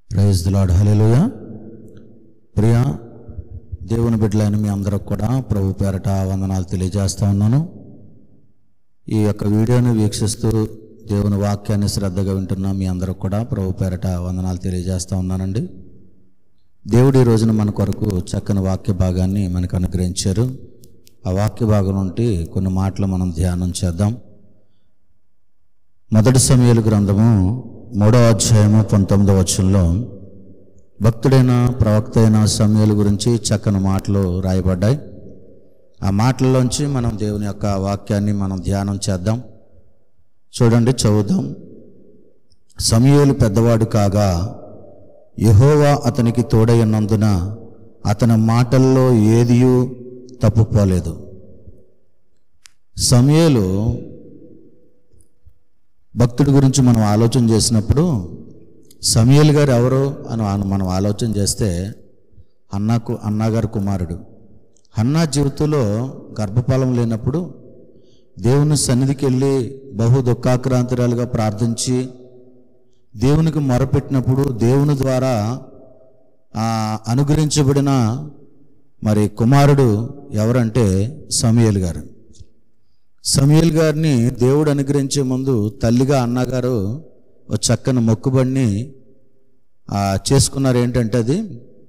praise the lord హల్లెలూయా ప్రియా దేవుని బిడ్డలైన మీ అందరికి కూడా ప్రభు పేరట వందనాలు తెలియజేస్తా ఉన్నాను ఈ యొక్క వీడియోని వీక్షిస్తూ దేవుని వాక్యాన్ని శ్రద్ధగా వింటున్న మీ అందరికి కూడా ప్రభు పేరట వందనాలు తెలియజేస్తా ఉన్నానండి దేవుడు ఈ రోజున మన కొరకు చక్కని వాక్య భాగాన్ని మనకు అనుగ్రహించారు ఆ వాక్య భాగం నుండి కొన్ని మాటలు మనం ధ్యానం చేద్దాం మొదటి సమయాల గ్రంథము మూడవ అధ్యాయము పంతొమ్మిదవ వచనంలో భక్తుడైన ప్రవక్త అయిన సమయాల గురించి చక్కని మాటలు రాయబడ్డాయి ఆ మాటల్లోంచి మనం దేవుని యొక్క వాక్యాన్ని మనం ధ్యానం చేద్దాం చూడండి చదువుదాం సమయాలు పెద్దవాడు కాగా యెహోవా అతనికి తోడైనందున అతని మాటల్లో ఏదియూ తప్పుపోలేదు సమయలు భక్తుడి గురించి మనం ఆలోచన చేసినప్పుడు సమయల్ గారు ఎవరు అని ఆ- మనం ఆలోచన చేస్తే అన్నకు అన్నగారు కుమారుడు అన్నా జీవితంలో గర్భఫలం లేనప్పుడు దేవుని సన్నిధికి వెళ్ళి బహు దుఃఖాక్రాంతురాలుగా ప్రార్థించి దేవునికి మొరపెట్టినప్పుడు దేవుని ద్వారా ఆ అనుగ్రహించబడిన మరి కుమారుడు ఎవరంటే సమయల్ గారు సమయల్ గారిని దేవుడు అనుగ్రహించే ముందు తల్లిగా అన్నగారు ఒక చక్కని మొక్కుబడిని ఆ, చేసుకున్నారు ఏంటంటే అది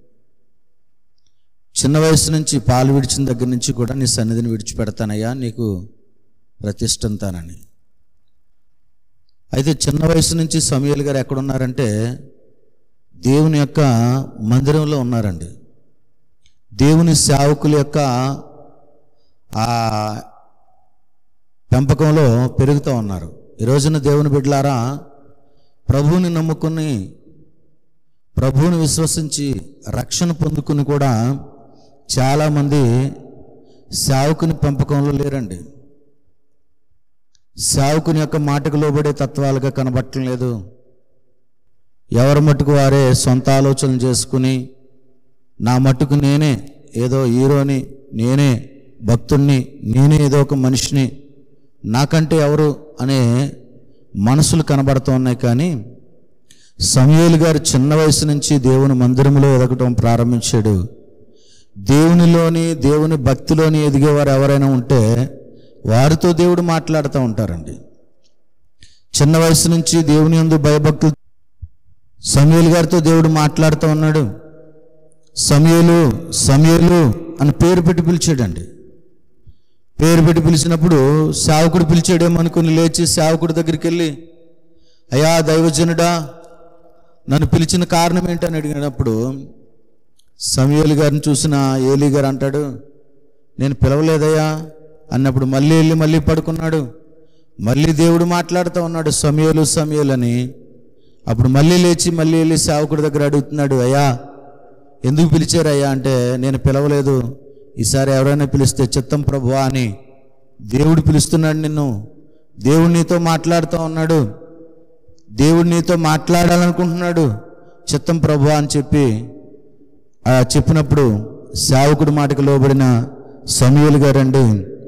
చిన్న వయసు నుంచి పాలు విడిచిన దగ్గర నుంచి కూడా నీ సన్నిధిని విడిచిపెడతానయ్యా నీకు ప్రతిష్ఠంతానని అయితే చిన్న వయసు నుంచి సమయల్ గారు ఎక్కడున్నారంటే దేవుని యొక్క మందిరంలో ఉన్నారండి దేవుని సేవకుల యొక్క ఆ పెంపకంలో పెరుగుతూ ఉన్నారు ఈ రోజున దేవుని బిడ్డలారా ప్రభువుని నమ్ముకుని ప్రభువుని విశ్వసించి రక్షణ పొందుకుని కూడా చాలామంది సేవకుని పెంపకంలో లేరండి సేవకుని యొక్క మాటకు లోబడే తత్వాలుగా కనబట్టం లేదు ఎవరి మట్టుకు వారే సొంత ఆలోచనలు చేసుకుని నా మట్టుకు నేనే ఏదో హీరోని నేనే భక్తుణ్ణి నేనే ఏదో ఒక మనిషిని నాకంటే ఎవరు అనే మనసులు కనబడుతూ ఉన్నాయి కానీ సమయేలు గారు చిన్న వయసు నుంచి దేవుని మందిరంలో ఎదగటం ప్రారంభించాడు దేవునిలోని దేవుని భక్తిలోని ఎదిగేవారు ఎవరైనా ఉంటే వారితో దేవుడు మాట్లాడుతూ ఉంటారండి చిన్న వయసు నుంచి దేవుని యందు భయభక్తులు సమయలు గారితో దేవుడు మాట్లాడుతూ ఉన్నాడు సమయలు సమయలు అని పేరు పెట్టి పిలిచాడండి పేరు పెట్టి పిలిచినప్పుడు సేవకుడు పిలిచాడేమో అనుకుని లేచి సేవకుడి దగ్గరికి వెళ్ళి అయ్యా దైవజనుడా నన్ను పిలిచిన కారణం ఏంటని అడిగినప్పుడు సమయలు గారిని చూసిన ఏలీ గారు అంటాడు నేను పిలవలేదయ్యా అన్నప్పుడు మళ్ళీ వెళ్ళి మళ్ళీ పడుకున్నాడు మళ్ళీ దేవుడు మాట్లాడుతూ ఉన్నాడు సమయలు సమయలు అని అప్పుడు మళ్ళీ లేచి మళ్ళీ వెళ్ళి సేవకుడి దగ్గర అడుగుతున్నాడు అయ్యా ఎందుకు పిలిచారయ్యా అంటే నేను పిలవలేదు ఈసారి ఎవరైనా పిలిస్తే చిత్తం ప్రభువా అని దేవుడు పిలుస్తున్నాడు నిన్ను దేవుడు నీతో మాట్లాడుతూ ఉన్నాడు దేవుడు నీతో మాట్లాడాలనుకుంటున్నాడు చిత్తం ప్రభువా అని చెప్పి ఆ చెప్పినప్పుడు సేవకుడి మాటకు లోబడిన సమయలు గారండి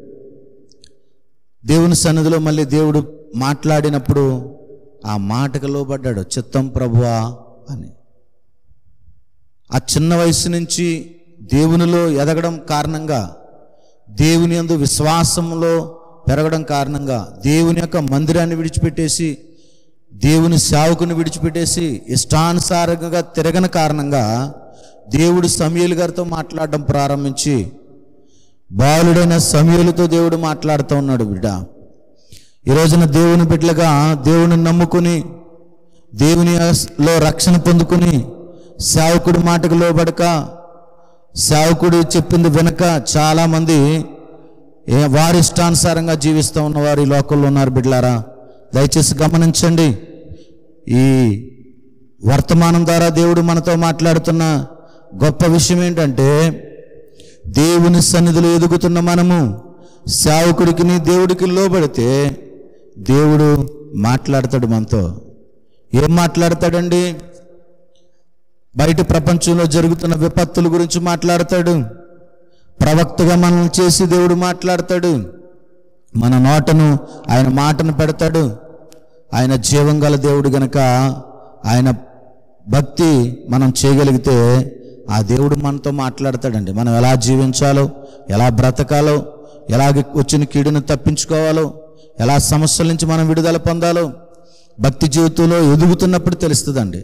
దేవుని సన్నిధిలో మళ్ళీ దేవుడు మాట్లాడినప్పుడు ఆ మాటకు లోబడ్డాడు చిత్తం ప్రభువా అని ఆ చిన్న వయసు నుంచి దేవునిలో ఎదగడం కారణంగా దేవుని యందు విశ్వాసంలో పెరగడం కారణంగా దేవుని యొక్క మందిరాన్ని విడిచిపెట్టేసి దేవుని సేవకుని విడిచిపెట్టేసి ఇష్టానుసారంగా తిరగని కారణంగా దేవుడు సమయలు గారితో మాట్లాడడం ప్రారంభించి బాలుడైన సమయలతో దేవుడు మాట్లాడుతూ ఉన్నాడు బిడ్డ ఈ రోజున దేవుని బిడ్డలుగా దేవుని నమ్ముకుని దేవుని లో రక్షణ పొందుకుని సేవకుడి మాటకు లోబడక సేవకుడు చెప్పింది వెనక చాలామంది ఏ వారి ఇష్టానుసారంగా జీవిస్తూ ఉన్న వారు ఈ లోకంలో ఉన్నారు బిడ్డలారా దయచేసి గమనించండి ఈ వర్తమానం ద్వారా దేవుడు మనతో మాట్లాడుతున్న గొప్ప విషయం ఏంటంటే దేవుని సన్నిధిలో ఎదుగుతున్న మనము సేవకుడికి దేవుడికి లోబడితే దేవుడు మాట్లాడతాడు మనతో ఏం మాట్లాడతాడండి బయట ప్రపంచంలో జరుగుతున్న విపత్తుల గురించి మాట్లాడతాడు ప్రవక్తగా మనల్ని చేసి దేవుడు మాట్లాడతాడు మన నోటను ఆయన మాటను పెడతాడు ఆయన జీవం గల దేవుడు గనక ఆయన భక్తి మనం చేయగలిగితే ఆ దేవుడు మనతో మాట్లాడతాడండి మనం ఎలా జీవించాలో ఎలా బ్రతకాలో ఎలాగ వచ్చిన కీడును తప్పించుకోవాలో ఎలా సమస్యల నుంచి మనం విడుదల పొందాలో భక్తి జీవితంలో ఎదుగుతున్నప్పుడు తెలుస్తుందండి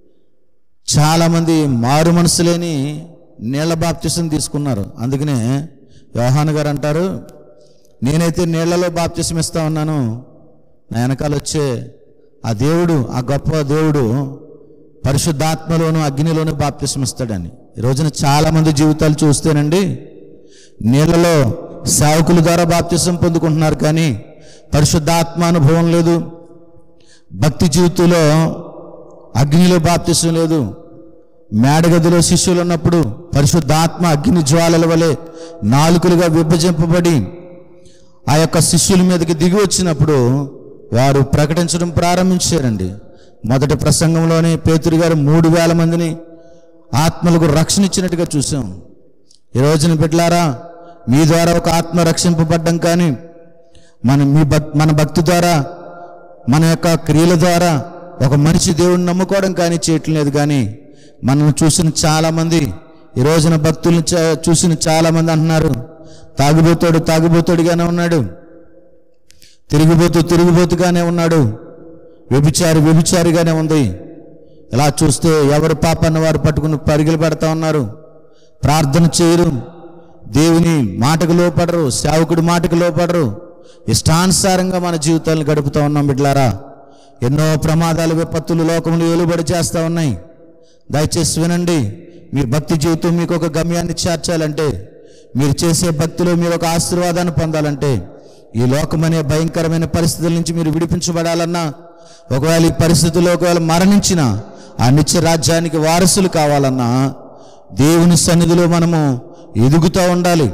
చాలామంది మారు మనసు లేని నీళ్ల బాప్తిసం తీసుకున్నారు అందుకనే యోహాన్ గారు అంటారు నేనైతే నీళ్లలో బాప్తిసం ఇస్తా ఉన్నాను నా వెనకాల వచ్చే ఆ దేవుడు ఆ గొప్ప దేవుడు పరిశుద్ధాత్మలోను అగ్నిలోను బాప్తిసం ఇస్తాడని ఈ రోజున చాలామంది జీవితాలు చూస్తేనండి నీళ్లలో సేవకుల ద్వారా బాప్తిసం పొందుకుంటున్నారు కానీ పరిశుద్ధాత్మ అనుభవం లేదు భక్తి జీవితంలో అగ్నిలో బాప్తిసం లేదు మేడగదిలో శిష్యులు ఉన్నప్పుడు పరిశుద్ధాత్మ అగ్ని జ్వాలల వలె నాలుకలుగా విభజింపబడి ఆ యొక్క శిష్యుల మీదకి దిగి వచ్చినప్పుడు వారు ప్రకటించడం ప్రారంభించారండి మొదటి ప్రసంగంలోనే పేతురు గారు మూడు వేల మందిని ఆత్మలకు రక్షణ ఇచ్చినట్టుగా చూసాం ఈ రోజున బిడ్డలారా మీ ద్వారా ఒక ఆత్మ రక్షింపబడ్డం కానీ మన మీ భక్ మన భక్తి ద్వారా మన యొక్క క్రియల ద్వారా ఒక మనిషి దేవుడిని నమ్ముకోవడం కానీ చేయటం లేదు కానీ మనం చూసిన చాలామంది ఈ రోజున భక్తుల్ని చా- చూసిన చాలామంది అంటున్నారు తాగుబోతాడు తాగుబోతాడుగానే ఉన్నాడు తిరిగిపోతూ తిరిగిపోతుగానే ఉన్నాడు వ్యభిచారి వ్యభిచారిగానే ఉంది ఇలా చూస్తే ఎవరు పాపాన్ని వారు పట్టుకుని పరుగులు పెడతా ఉన్నారు ప్రార్థన చేయరు దేవుని మాటకు లోపడరు సేవకుడి మాటకు లోపడరు ఇష్టానుసారంగా మన జీవితాలను గడుపుతూ ఉన్నాం బిడ్లారా ఎన్నో ప్రమాదాలు విపత్తులు లోకంలో ఏలుబడి చేస్తూ ఉన్నాయి దయచేసి వినండి మీ భక్తి జీవితం మీకు ఒక గమ్యాన్ని చేర్చాలంటే మీరు చేసే భక్తిలో మీరు ఒక ఆశీర్వాదాన్ని పొందాలంటే ఈ లోకమనే భయంకరమైన పరిస్థితుల నుంచి మీరు విడిపించబడాలన్నా ఒకవేళ ఈ పరిస్థితుల్లో ఒకవేళ మరణించిన ఆ నిత్య రాజ్యానికి వారసులు కావాలన్నా దేవుని సన్నిధిలో మనము ఎదుగుతూ ఉండాలి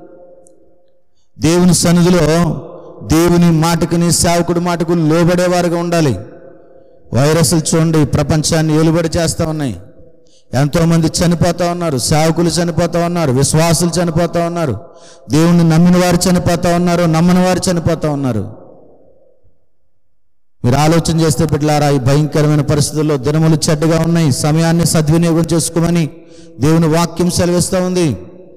దేవుని సన్నిధిలో దేవుని మాటకుని సేవకుడి మాటకు లోబడేవారుగా ఉండాలి వైరస్లు చూడండి ప్రపంచాన్ని ఏలుబడి చేస్తూ ఉన్నాయి ఎంతోమంది చనిపోతా ఉన్నారు సేవకులు చనిపోతా ఉన్నారు విశ్వాసులు చనిపోతా ఉన్నారు దేవుణ్ణి నమ్మిన వారు చనిపోతా ఉన్నారు నమ్మని వారు చనిపోతా ఉన్నారు మీరు ఆలోచన చేస్తే బిడ్డలారా ఈ భయంకరమైన పరిస్థితుల్లో దినములు చెడ్డగా ఉన్నాయి సమయాన్ని సద్వినియోగం చేసుకోమని దేవుని వాక్యం సెలవిస్తూ ఉంది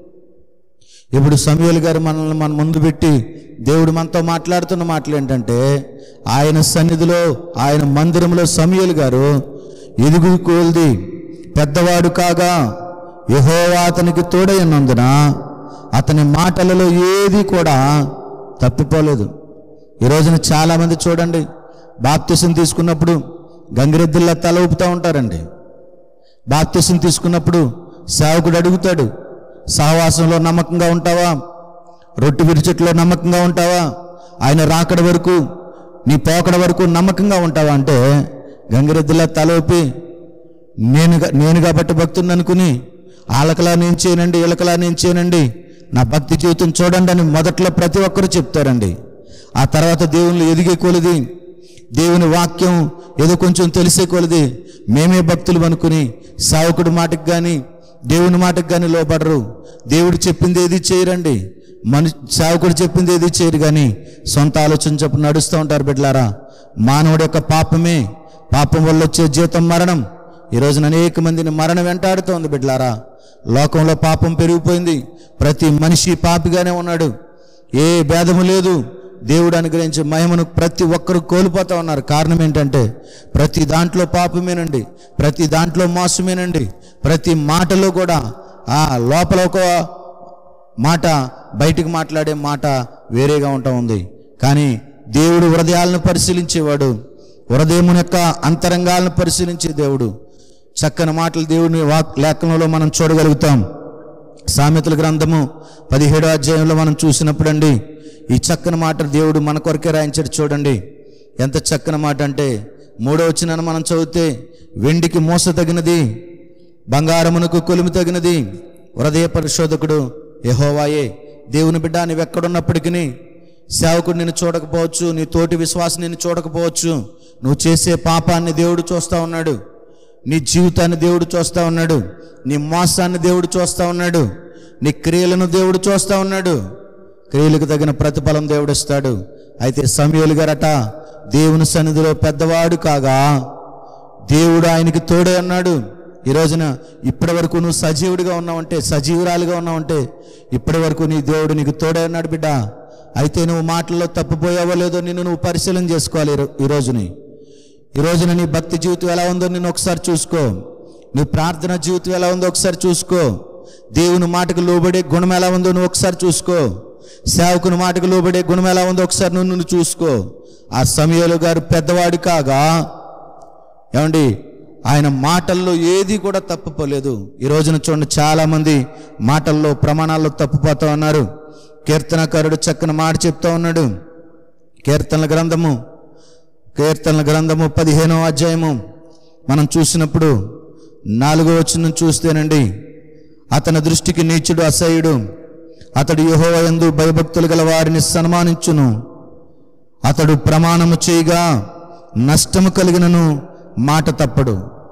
ఇప్పుడు సమయలు గారు మనల్ని మన ముందు పెట్టి దేవుడు మనతో మాట్లాడుతున్న మాటలు ఏంటంటే ఆయన సన్నిధిలో ఆయన మందిరంలో సమయలు గారు ఎదుగు కోల్ది పెద్దవాడు కాగా యెహోవా అతనికి తోడైనందున అతని మాటలలో ఏది కూడా తప్పిపోలేదు ఈ రోజున చాలామంది చూడండి బాప్తిసం తీసుకున్నప్పుడు గంగిరెద్దుల్లా తల ఊపుతూ ఉంటారండి బాప్తిసం తీసుకున్నప్పుడు సేవకుడు అడుగుతాడు సహవాసంలో నమ్మకంగా ఉంటావా రొట్టె విరిచెట్లో నమ్మకంగా ఉంటావా ఆయన రాకడ వరకు నీ పోకడ వరకు నమ్మకంగా ఉంటావా అంటే గంగిరెద్దులా తలొప్పి నేను నేను కాబట్టి భక్తుని అనుకుని ఆలకలా నేను చేయనండి ఇలకలా నేను చేయనండి నా భక్తి జీవితం చూడండి అని మొదట్లో ప్రతి ఒక్కరూ చెప్తారండి ఆ తర్వాత దేవుళ్ళు ఎదిగే కొలిది దేవుని వాక్యం ఏదో కొంచెం తెలిసే కొలిది మేమే భక్తులు అనుకుని సావకుడి మాటకు కానీ దేవుని మాటకు కానీ లోపడరు దేవుడు చెప్పింది ఏది చేయరండి మను సేవకుడు చెప్పింది ఏది చేయరు కానీ సొంత ఆలోచన చెప్పు నడుస్తూ ఉంటారు బిడ్డలారా మానవుడి యొక్క పాపమే పాపం వల్ల వచ్చే జీతం మరణం ఈ రోజున అనేక మందిని మరణం వెంటాడుతోంది బిడ్డలారా లోకంలో పాపం పెరిగిపోయింది ప్రతి మనిషి పాపిగానే ఉన్నాడు ఏ భేదము లేదు దేవుడు అనుగ్రహించే మహిమను ప్రతి ఒక్కరు కోల్పోతా ఉన్నారు కారణం ఏంటంటే ప్రతి దాంట్లో పాపమేనండి ప్రతి దాంట్లో మోసమేనండి ప్రతి మాటలో కూడా ఆ లోపల ఒక మాట బయటికి మాట్లాడే మాట వేరేగా ఉంటా ఉంది కానీ దేవుడు హృదయాలను పరిశీలించేవాడు హృదయం యొక్క అంతరంగాలను పరిశీలించే దేవుడు చక్కని మాటలు దేవుని వాక్ లేఖనంలో మనం చూడగలుగుతాం సామెతల గ్రంథము పదిహేడో అధ్యాయంలో మనం చూసినప్పుడండి ఈ చక్కని మాట దేవుడు మన కొరకే రాయించాడు చూడండి ఎంత చక్కని మాట అంటే మూడో వచ్చిన మనం చదివితే వెండికి మోస తగినది బంగారమునకు కొలిమి తగినది హృదయ పరిశోధకుడు యెహోవాయే దేవుని బిడ్డ నీవు ఎక్కడున్నప్పటికీ సేవకుడు నిన్ను చూడకపోవచ్చు నీ తోటి విశ్వాసం నిన్ను చూడకపోవచ్చు నువ్వు చేసే పాపాన్ని దేవుడు చూస్తా ఉన్నాడు నీ జీవితాన్ని దేవుడు చూస్తా ఉన్నాడు నీ మోసాన్ని దేవుడు చూస్తా ఉన్నాడు నీ క్రియలను దేవుడు చూస్తా ఉన్నాడు క్రియలకు తగిన ప్రతిఫలం దేవుడు ఇస్తాడు అయితే సమయలు గారట దేవుని సన్నిధిలో పెద్దవాడు కాగా దేవుడు ఆయనకి తోడే అన్నాడు ఈ రోజున ఇప్పటి వరకు నువ్వు సజీవుడిగా ఉన్నావంటే సజీవురాలుగా ఉన్నావంటే ఇప్పటి వరకు నీ దేవుడు నీకు తోడే అన్నాడు బిడ్డ అయితే నువ్వు మాటల్లో తప్పిపోయావో లేదో నిన్ను నువ్వు పరిశీలన చేసుకోవాలి ఈ రో- ఈ రోజుని ఈ రోజున నీ భక్తి జీవితం ఎలా ఉందో నేను ఒకసారి చూసుకో నీ ప్రార్థన జీవితం ఎలా ఉందో ఒకసారి చూసుకో దేవుని మాటకు లోబడే గుణం ఎలా ఉందో నువ్వు ఒకసారి చూసుకో సేవకుని మాటకు లోబడే గుణం ఎలా ఉందో ఒకసారి నువ్వు నువ్వు చూసుకో ఆ సమయంలో గారు పెద్దవాడు కాగా ఏమండి ఆయన మాటల్లో ఏది కూడా తప్పుపోలేదు ఈ రోజున చూడండి చాలా మంది మాటల్లో ప్రమాణాల్లో తప్పుపోతా ఉన్నారు కీర్తనకారుడు చక్కని మాట చెప్తా ఉన్నాడు కీర్తనల గ్రంథము కీర్తనల గ్రంథము పదిహేనో అధ్యాయము మనం చూసినప్పుడు నాలుగో వచ్చిన చూస్తేనండి అతని దృష్టికి నీచుడు అసహ్యుడు అతడు యెహోవాయందు భయభక్తులు గల వారిని సన్మానించును అతడు ప్రమాణము చేయగా నష్టము కలిగినను మాట తప్పడు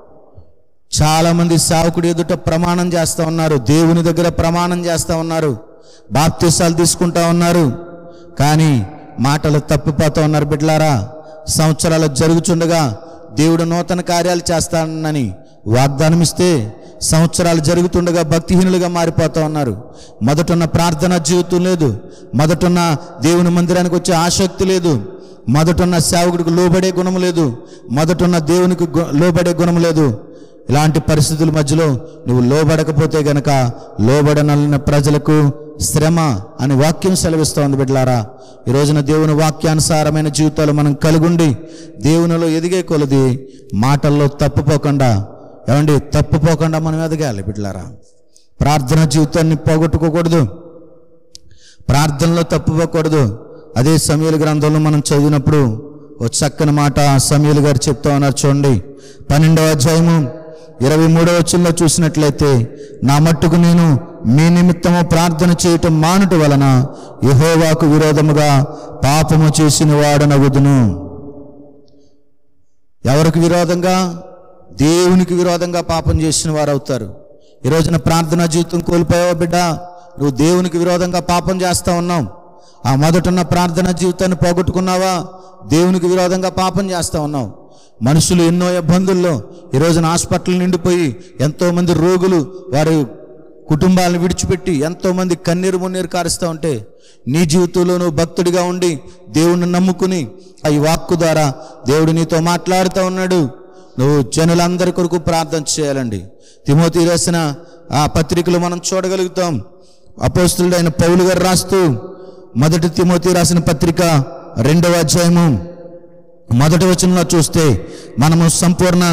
చాలామంది సావుకుడు ఎదుట ప్రమాణం చేస్తూ ఉన్నారు దేవుని దగ్గర ప్రమాణం చేస్తూ ఉన్నారు బాప్తీసాలు తీసుకుంటా ఉన్నారు కానీ మాటలు తప్పిపోతూ ఉన్నారు బిడ్లారా సంవత్సరాలు జరుగుచుండగా దేవుడు నూతన కార్యాలు చేస్తానని వాగ్దానం ఇస్తే సంవత్సరాలు జరుగుతుండగా భక్తిహీనులుగా మారిపోతూ ఉన్నారు మొదటున్న ప్రార్థన జీవితం లేదు మొదటున్న దేవుని మందిరానికి వచ్చే ఆసక్తి లేదు మొదటున్న సేవకుడికి లోబడే గుణం లేదు మొదటున్న దేవునికి గు- లోబడే గుణం లేదు ఇలాంటి పరిస్థితుల మధ్యలో నువ్వు లోబడకపోతే గనక లోబడనలిన ప్రజలకు శ్రమ అని వాక్యం సెలవిస్తోంది బిడ్డలారా ఈ రోజున దేవుని వాక్యానుసారమైన జీవితాలు మనం కలుగుండి దేవునిలో ఎదిగే కొలది మాటల్లో తప్పుపోకుండా ఏమండి తప్పుపోకుండా మనం ఎదగాలి బిడ్డలారా ప్రార్థన జీవితాన్ని పోగొట్టుకోకూడదు ప్రార్థనలో తప్పుపోకూడదు అదే సమీల గ్రంథంలో మనం చదివినప్పుడు ఓ చక్కని మాట సమీల్ గారు చెప్తా ఉన్నారు చూడండి పన్నెండవ అధ్యాయము ఇరవై మూడవ వచ్చంలో చూసినట్లయితే నా మట్టుకు నేను మీ నిమిత్తము ప్రార్థన చేయటం మానుట వలన యెహోవాకు విరోధముగా పాపము చేసిన వాడనగుదును ఎవరికి విరోధంగా దేవునికి విరోధంగా పాపం చేసిన వారు అవుతారు ఈ రోజున ప్రార్థనా జీవితం కోల్పోయావా బిడ్డ నువ్వు దేవునికి విరోధంగా పాపం చేస్తా ఉన్నావు ఆ మొదటున్న ప్రార్థనా జీవితాన్ని పోగొట్టుకున్నావా దేవునికి విరోధంగా పాపం చేస్తా ఉన్నావు మనుషులు ఎన్నో ఇబ్బందుల్లో ఈ రోజున హాస్పిటల్ నిండిపోయి ఎంతోమంది రోగులు వారి కుటుంబాలను విడిచిపెట్టి ఎంతోమంది కన్నీరు మున్నీరు కారుస్తూ ఉంటే నీ జీవితంలో నువ్వు భక్తుడిగా ఉండి దేవుణ్ణి నమ్ముకుని ఆ ఈ వాక్కు ద్వారా దేవుడు నీతో మాట్లాడుతూ ఉన్నాడు నువ్వు జనులందరి కొరకు ప్రార్థన చేయాలండి తిమోతి రాసిన ఆ పత్రికలు మనం చూడగలుగుతాం అపోస్తుడైన పౌలు గారు రాస్తూ మొదటి తిమోతి రాసిన పత్రిక రెండవ అధ్యాయము మొదటి వచనంలో చూస్తే మనము సంపూర్ణ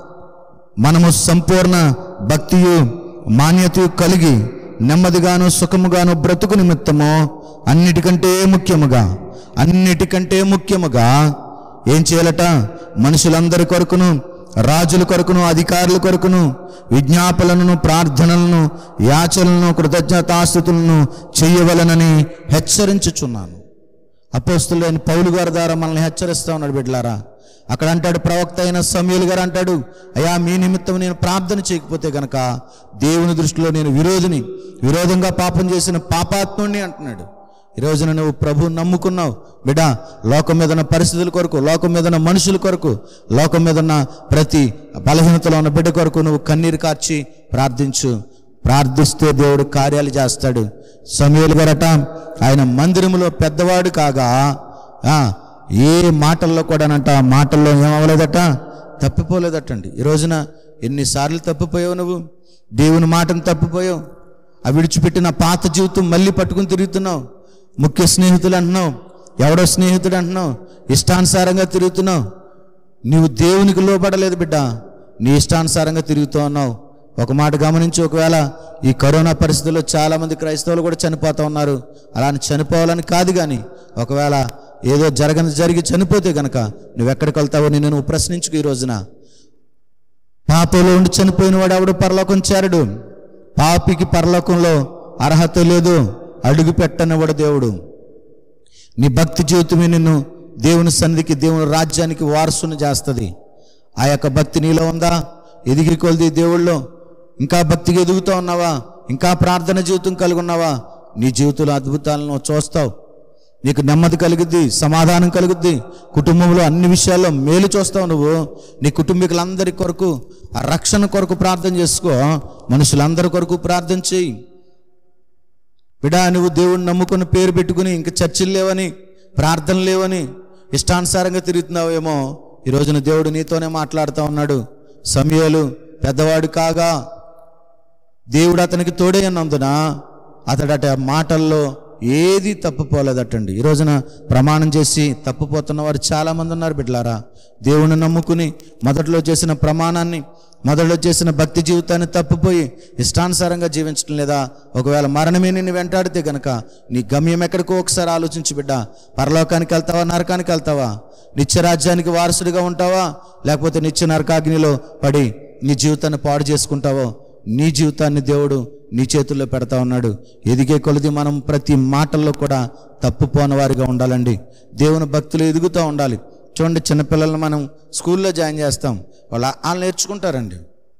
మనము సంపూర్ణ భక్తియు మాన్యతయు కలిగి నెమ్మదిగాను సుఖముగాను బ్రతుకు నిమిత్తము అన్నిటికంటే ముఖ్యముగా అన్నిటికంటే ముఖ్యముగా ఏం చేయాలట మనుషులందరి కొరకును రాజుల కొరకును అధికారుల కొరకును విజ్ఞాపనలను ప్రార్థనలను యాచనలను కృతజ్ఞతాస్థుతులను చెయ్యవలనని హెచ్చరించుచున్నాను అపోస్తులైన పౌలు గారి ద్వారా మనల్ని హెచ్చరిస్తా ఉన్నాడు బిడ్డలారా అక్కడ అంటాడు ప్రవక్త అయిన సమీలు గారు అంటాడు అయ్యా మీ నిమిత్తం నేను ప్రార్థన చేయకపోతే గనక దేవుని దృష్టిలో నేను విరోధిని విరోధంగా పాపం చేసిన పాపాత్ముడిని అంటున్నాడు ఈ రోజున నువ్వు ప్రభు నమ్ముకున్నావు బిడ్డ లోకం మీద ఉన్న పరిస్థితుల కొరకు లోకం మీద ఉన్న మనుషుల కొరకు లోకం మీద ఉన్న ప్రతి బలహీనతలో ఉన్న బిడ్డ కొరకు నువ్వు కన్నీరు కార్చి ప్రార్థించు ప్రార్థిస్తే దేవుడు కార్యాలు చేస్తాడు సమీయులు గారట ఆయన మందిరములో పెద్దవాడు కాగా ఆ, ఏ మాటల్లో కూడానంట మాటల్లో ఏమవ్వలేదట తప్పిపోలేదటండి ఈ రోజున ఎన్నిసార్లు తప్పిపోయావు నువ్వు దేవుని మాటను తప్పిపోయావు ఆ విడిచిపెట్టిన పాత జీవితం మళ్ళీ పట్టుకుని తిరుగుతున్నావు ముఖ్య స్నేహితులు అంటున్నావు ఎవడో స్నేహితుడు అంటున్నావు ఇష్టానుసారంగా తిరుగుతున్నావు నీవు దేవునికి లోపడలేదు బిడ్డ నీ ఇష్టానుసారంగా తిరుగుతూ ఉన్నావు ఒక మాట గమనించి ఒకవేళ ఈ కరోనా పరిస్థితుల్లో చాలామంది క్రైస్తవులు కూడా చనిపోతూ ఉన్నారు అలా అని చనిపోవాలని కాదు కానీ ఒకవేళ ఏదో జరగని జరిగి చనిపోతే గనక నువ్వు ఎక్కడికి వెళ్తావో నిన్ను నువ్వు ప్రశ్నించుకు ఈ రోజున పాపంలో ఉండి చనిపోయిన వాడు ఎవడు పరలోకం చేరడు పాపికి పరలోకంలో అర్హత లేదు అడుగు పెట్టనివాడు దేవుడు నీ భక్తి జీవితమే నిన్ను దేవుని సన్నిధికి దేవుని రాజ్యానికి వారసుని చేస్తుంది ఆ యొక్క భక్తి నీలో ఉందా ఎదిగి కొలిది దేవుళ్ళో ఇంకా భక్తిగా ఎదుగుతూ ఉన్నావా ఇంకా ప్రార్థన జీవితం కలిగి ఉన్నావా నీ జీవితంలో అద్భుతాలను చూస్తావు నీకు నెమ్మది కలుగుద్ది సమాధానం కలుగుద్ది కుటుంబంలో అన్ని విషయాల్లో మేలు చూస్తావు నువ్వు నీ కుటుంబీకులందరి కొరకు ఆ రక్షణ కొరకు ప్రార్థన చేసుకో మనుషులందరి కొరకు ప్రార్థన చేయి బిడా నువ్వు దేవుడిని నమ్ముకుని పేరు పెట్టుకుని ఇంక చర్చిలు లేవని ప్రార్థన లేవని ఇష్టానుసారంగా తిరుగుతున్నావేమో ఈ రోజున దేవుడు నీతోనే మాట్లాడుతూ ఉన్నాడు సమయాలు పెద్దవాడు కాగా దేవుడు అతనికి తోడే అన్నందున అతడట మాటల్లో ఏది తప్పుపోలేదటండి ఈ రోజున ప్రమాణం చేసి తప్పుపోతున్న వారు చాలామంది ఉన్నారు బిడ్డలారా దేవుని నమ్ముకుని మొదట్లో చేసిన ప్రమాణాన్ని మొదట్లో చేసిన భక్తి జీవితాన్ని తప్పిపోయి ఇష్టానుసారంగా జీవించడం లేదా ఒకవేళ మరణమే నిన్ను వెంటాడితే గనక నీ గమ్యం ఎక్కడికో ఒకసారి ఆలోచించి బిడ్డ పరలోకానికి వెళ్తావా నరకానికి వెళ్తావా నిత్యరాజ్యానికి వారసుడిగా ఉంటావా లేకపోతే నిత్య నరకాగ్నిలో పడి నీ జీవితాన్ని పాడు చేసుకుంటావో నీ జీవితాన్ని దేవుడు నీ చేతుల్లో పెడతా ఉన్నాడు ఎదిగే కొలది మనం ప్రతి మాటల్లో కూడా తప్పుపోని వారిగా ఉండాలండి దేవుని భక్తులు ఎదుగుతూ ఉండాలి చూడండి చిన్నపిల్లల్ని మనం స్కూల్లో జాయిన్ చేస్తాం వాళ్ళు వాళ్ళు నేర్చుకుంటారండి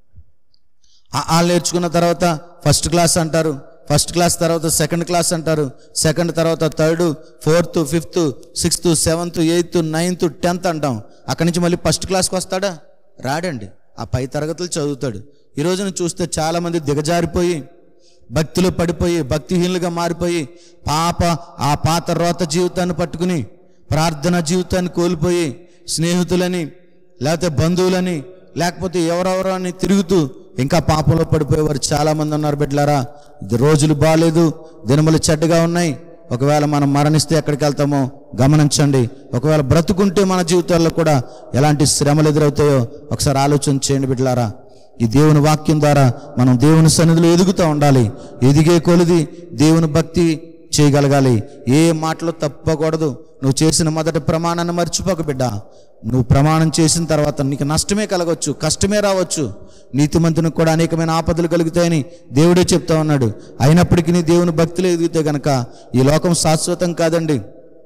వాళ్ళు నేర్చుకున్న తర్వాత ఫస్ట్ క్లాస్ అంటారు ఫస్ట్ క్లాస్ తర్వాత సెకండ్ క్లాస్ అంటారు సెకండ్ తర్వాత third fourth fifth sixth seventh eighth ninth tenth అంటాం అక్కడి నుంచి మళ్ళీ ఫస్ట్ క్లాస్కి వస్తాడా రాడండి ఆ పై తరగతులు చదువుతాడు ఈ రోజున చూస్తే చాలామంది దిగజారిపోయి భక్తిలో పడిపోయి భక్తిహీనులుగా మారిపోయి పాప ఆ పాత రోత జీవితాన్ని పట్టుకుని ప్రార్థన జీవితాన్ని కోల్పోయి స్నేహితులని లేకపోతే బంధువులని లేకపోతే ఎవరెవరో అని తిరుగుతూ ఇంకా పాపంలో పడిపోయేవారు చాలామంది ఉన్నారు బిడ్డలారా ఇది రోజులు బాగాలేదు దినములు చెడ్డగా ఉన్నాయి ఒకవేళ మనం మరణిస్తే ఎక్కడికి వెళ్తామో గమనించండి ఒకవేళ బ్రతుకుంటే మన జీవితాల్లో కూడా ఎలాంటి శ్రమలు ఎదురవుతాయో ఒకసారి ఆలోచన చేయండి బిడ్డలారా ఈ దేవుని వాక్యం ద్వారా మనం దేవుని సన్నిధిలో ఎదుగుతూ ఉండాలి ఎదిగే కొలిది దేవుని భక్తి చేయగలగాలి ఏ మాటలు తప్పకూడదు నువ్వు చేసిన మొదటి ప్రమాణాన్ని మర్చిపోక బిడ్డ నువ్వు ప్రమాణం చేసిన తర్వాత నీకు నష్టమే కలగవచ్చు కష్టమే రావచ్చు నీతిమంతునికి కూడా అనేకమైన ఆపదలు కలుగుతాయని దేవుడే చెప్తా ఉన్నాడు అయినప్పటికీ నీ దేవుని భక్తిలో ఎదిగితే గనక ఈ లోకం శాశ్వతం కాదండి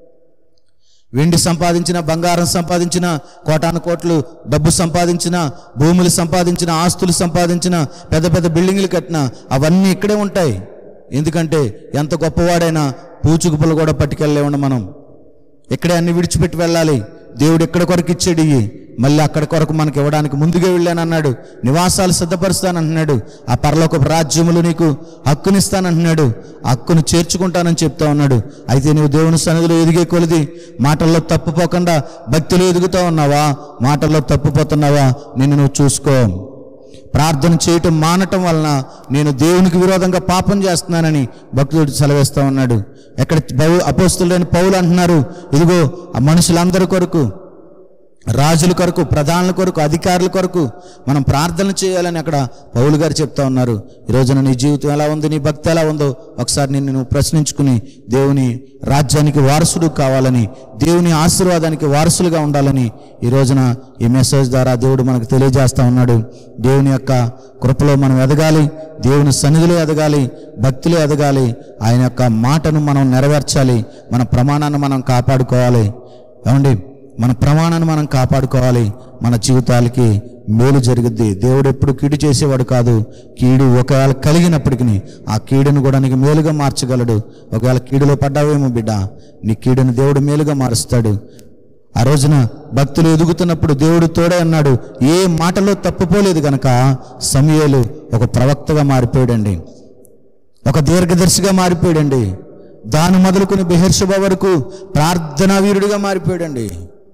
వెండి సంపాదించిన బంగారం సంపాదించిన కోటాను కోట్లు డబ్బు సంపాదించిన భూములు సంపాదించిన ఆస్తులు సంపాదించిన పెద్ద పెద్ద బిల్డింగ్లు కట్టిన అవన్నీ ఇక్కడే ఉంటాయి ఎందుకంటే ఎంత గొప్పవాడైనా పూచుకుపులు కూడా పట్టుకెళ్ళలేమండి మనం ఇక్కడే అన్ని విడిచిపెట్టి వెళ్ళాలి దేవుడు ఎక్కడ కొరకు ఇచ్చాడు ఇవి మళ్ళీ అక్కడ కొరకు మనకి ఇవ్వడానికి ముందుగా వెళ్ళానన్నాడు నివాసాలు సిద్ధపరుస్తానంటున్నాడు ఆ పరలోక రాజ్యములు నీకు హక్కునిస్తానంటున్నాడు ఆ హక్కును చేర్చుకుంటానని చెప్తా ఉన్నాడు అయితే నువ్వు దేవుని సన్నిధిలో ఎదిగే కొలిది మాటల్లో తప్పుపోకుండా భక్తిలో ఎదుగుతా ఉన్నావా మాటల్లో తప్పుపోతున్నావా నిన్ను నువ్వు చూసుకో ప్రార్థన చేయటం మానటం వలన నేను దేవునికి విరోధంగా పాపం చేస్తున్నానని భక్తుడు సెలవేస్తా ఉన్నాడు ఎక్కడ బౌ అపోస్తులైన పౌలు అంటున్నారు ఇదిగో ఆ మనుషులందరి కొరకు రాజుల కొరకు ప్రధానుల కొరకు అధికారుల కొరకు మనం ప్రార్థన చేయాలని అక్కడ పౌలు గారు చెప్తా ఉన్నారు ఈ రోజున నీ జీవితం ఎలా ఉంది నీ భక్తి ఎలా ఉందో ఒకసారి నిన్ను నువ్వు ప్రశ్నించుకుని దేవుని రాజ్యానికి వారసుడు కావాలని దేవుని ఆశీర్వాదానికి వారసులుగా ఉండాలని ఈ రోజున ఈ మెసేజ్ ద్వారా దేవుడు మనకు తెలియజేస్తా ఉన్నాడు దేవుని యొక్క కృపలో మనం ఎదగాలి దేవుని సన్నిధిలో ఎదగాలి భక్తిలో ఎదగాలి ఆయన యొక్క మాటను మనం నెరవేర్చాలి మన ప్రమాణాన్ని మనం కాపాడుకోవాలి ఏమండి మన ప్రమాణాన్ని మనం కాపాడుకోవాలి మన జీవితాలకి మేలు జరుగుద్ది దేవుడు ఎప్పుడు కీడు చేసేవాడు కాదు కీడు ఒకవేళ కలిగినప్పటికీ ఆ కీడును కూడా నీకు మేలుగా మార్చగలడు ఒకవేళ కీడులో పడ్డావేమో బిడ్డ నీ కీడును దేవుడు మేలుగా మారుస్తాడు ఆ రోజున భక్తులు ఎదుగుతున్నప్పుడు దేవుడు తోడే అన్నాడు ఏ మాటలో తప్పుపోలేదు గనక సమయలు ఒక ప్రవక్తగా మారిపోయాడండి ఒక దీర్ఘదర్శిగా మారిపోయాడండి దాని మొదలుకొని బెహర్షభ వరకు ప్రార్థనా వీరుడిగా మారిపోయాడండి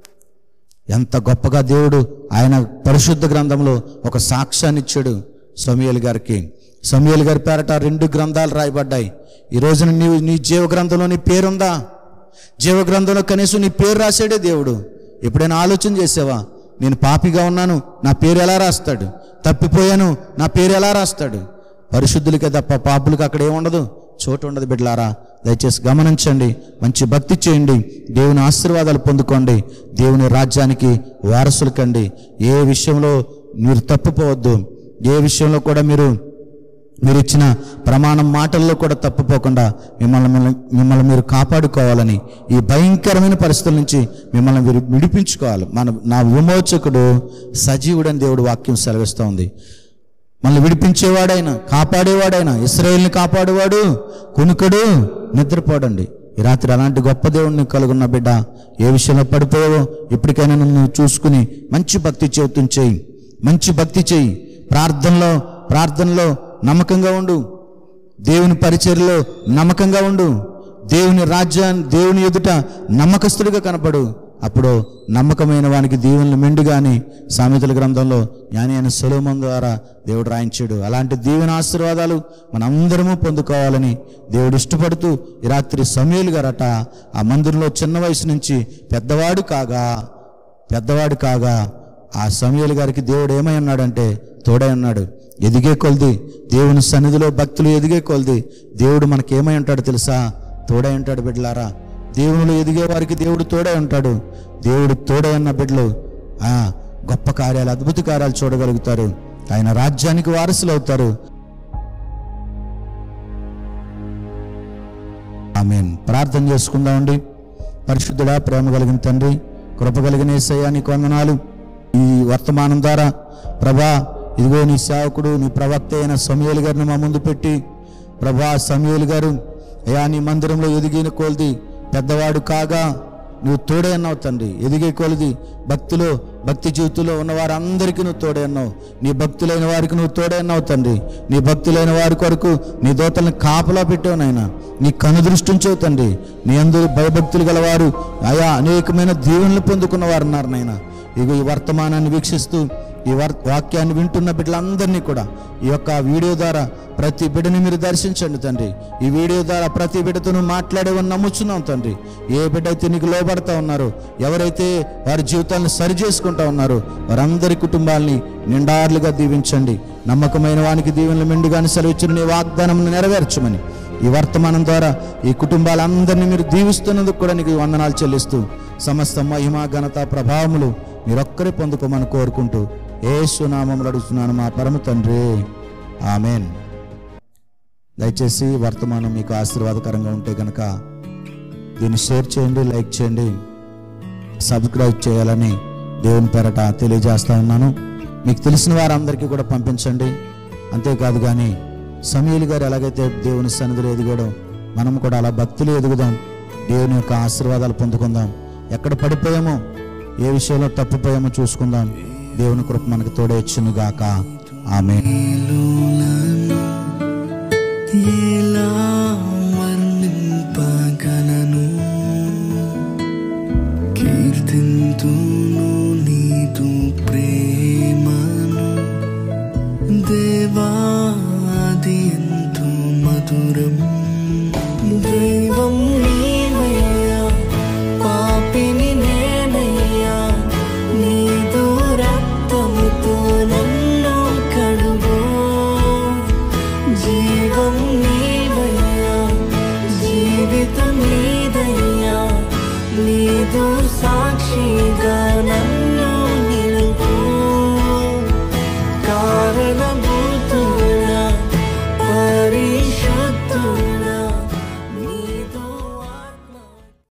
ఎంత గొప్పగా దేవుడు ఆయన పరిశుద్ధ గ్రంథంలో ఒక సాక్ష్యాన్ని ఇచ్చాడు సమయల్ గారికి సమయల్ గారి పేరట రెండు గ్రంథాలు రాయబడ్డాయి ఈ రోజున నీవు నీ జీవ గ్రంథంలో నీ పేరుందా జీవ గ్రంథంలో కనీసం నీ పేరు రాసాడే దేవుడు ఎప్పుడైనా ఆలోచన చేసావా నేను పాపిగా ఉన్నాను నా పేరు ఎలా రాస్తాడు తప్పిపోయాను నా పేరు ఎలా రాస్తాడు పరిశుద్ధులకే తప్ప పాపులకు అక్కడ ఏముండదు చోటు ఉండదు బిడ్డలారా దయచేసి గమనించండి మంచి భక్తి చేయండి దేవుని ఆశీర్వాదాలు పొందుకోండి దేవుని రాజ్యానికి వారసులు కండి ఏ విషయంలో మీరు తప్పుపోవద్దు ఏ విషయంలో కూడా మీరు మీరు ఇచ్చిన ప్రమాణం మాటల్లో కూడా తప్పుపోకుండా మిమ్మల్ని మిమ్మల్ని- మిమ్మల్ని మీరు కాపాడుకోవాలని ఈ భయంకరమైన పరిస్థితుల నుంచి మిమ్మల్ని మీరు విడిపించుకోవాలి మన నా విమోచకుడు సజీవుడని దేవుడు వాక్యం సెలవిస్తూ ఉంది మనల్ని విడిపించేవాడైనా కాపాడేవాడైనా ఇస్రాయేల్ని కాపాడేవాడు కునుకడు నిద్రపోడండి ఈ రాత్రి అలాంటి గొప్ప దేవుణ్ణి కలుగున్న బిడ్డ ఏ విషయంలో పడిపోయావో ఇప్పటికైనా నన్ను చూసుకుని మంచి భక్తి జీవితం చేయి మంచి భక్తి చేయి ప్రార్థనలో ప్రార్థనలో నమ్మకంగా ఉండు దేవుని పరిచర్లో నమ్మకంగా ఉండు దేవుని రాజ్యాన్ని దేవుని ఎదుట నమ్మకస్తుడిగా కనపడు అప్పుడు నమ్మకమైన వానికి దీవెనలు మెండుగాని సామెతల గ్రంథంలో జ్ఞాని అయిన సొలోమన్ ద్వారా దేవుడు రాయించాడు అలాంటి దీవెన ఆశీర్వాదాలు మనందరము పొందుకోవాలని దేవుడు ఇష్టపడుతూ ఈ రాత్రి సమయలు గారట ఆ మందిరంలో చిన్న వయసు నుంచి పెద్దవాడు కాగా పెద్దవాడు కాగా ఆ సమయలు గారికి దేవుడు ఏమై అన్నాడంటే తోడై అన్నాడు ఎదిగే కొలది దేవుని సన్నిధిలో భక్తులు ఎదిగే కొలది దేవుడు మనకేమై ఉంటాడు తెలుసా తోడై ఉంటాడు బిడ్డలారా దేవునిలో ఎదిగే వారికి దేవుడు తోడై ఉంటాడు దేవుడు తోడై ఉన్న బిడ్డలు ఆ గొప్ప కార్యాలు అద్భుత కార్యాలు చూడగలుగుతారు ఆయన రాజ్యానికి వారసులు అవుతారు ఆమెన్ ప్రార్థన చేసుకుందామండి పరిశుద్ధుడా ప్రేమ కలిగిన తండ్రి కృప కలిగిన యేసయ్యా నీకు వందనాలు ఈ వర్తమానం ద్వారా ప్రభా ఇదిగో నీ సేవకుడు నీ ప్రవక్త అయిన సమయలు గారిని మా ముందు పెట్టి ప్రభా సమయలు గారు అయ్యా నీ మందిరంలో ఎదిగిన కోల్ది పెద్దవాడు కాగా నువ్వు తోడే అన్నావు తండ్రి ఎదిగే కొలది భక్తిలో భక్తి జీవితంలో ఉన్న వారందరికీ నువ్వు తోడే అన్నావు నీ భక్తులైన వారికి నువ్వు తోడే అన్నావు తండ్రి నీ భక్తులైన వారి కొరకు నీ దోతలను కాపలా పెట్టావు నాయన నీ కనుదృష్టి ఉంచావు తండ్రి నీ అందరూ భయభక్తులు గలవారు ఆయా అనేకమైన దీవెనలు పొందుకున్న వారు ఉన్నారు నాయన ఇగో ఈ వర్తమానాన్ని వీక్షిస్తూ ఈ వర్ వాక్యాన్ని వింటున్న బిడ్డలందరినీ కూడా ఈ యొక్క వీడియో ద్వారా ప్రతి బిడ్డని మీరు దర్శించండి తండ్రి ఈ వీడియో ద్వారా ప్రతి బిడ్డతో మాట్లాడేవని నమ్ముచున్నాం తండ్రి ఏ బిడ్డ అయితే నీకు లోబడతా ఉన్నారో ఎవరైతే వారి జీవితాలను సరి చేసుకుంటా ఉన్నారో వారందరి కుటుంబాల్ని నిండార్లుగా దీవించండి నమ్మకమైన వానికి దీవెనలు మెండుగాని సెలవిచ్చిన నీ వాగ్దానం నెరవేర్చమని ఈ వర్తమానం ద్వారా ఈ కుటుంబాలందరినీ మీరు దీవిస్తున్నందుకు కూడా నీకు వందనాలు చెల్లిస్తూ సమస్త మహిమ ఘనత ప్రభావములు మీరొక్కరే పొందుకోమని కోరుకుంటూ ఏసునామంలో అడుగుతున్నాను మా పరమ తండ్రి ఆమెన్ దయచేసి వర్తమానం మీకు ఆశీర్వాదకరంగా ఉంటే కనుక దీన్ని షేర్ చేయండి లైక్ చేయండి సబ్స్క్రైబ్ చేయాలని దేవుని పేరట తెలియజేస్తా ఉన్నాను మీకు తెలిసిన వారందరికీ కూడా పంపించండి అంతేకాదు కానీ సమీల్ గారు ఎలాగైతే దేవుని సన్నిధిలో ఎదిగాడో మనం కూడా అలా భక్తులు ఎదుగుదాం దేవుని యొక్క ఆశీర్వాదాలు పొందుకుందాం ఎక్కడ పడిపోయామో ఏ విషయంలో తప్పిపోయామో చూసుకుందాం దేవుని కృప మనకు తోడేచ్చును గాక ఆమె ఎలా వర్ణింపగలను కీర్తింతును నీదు ప్రేమను దేవా అది ఎంతో మధురం దైవం నీవయ్యా పాపిని నేనయ్యా నీదు రక్తముతో నన్ను కడుగో జీవం నీవయ్యా జీవితం నీదయ్యా నీదు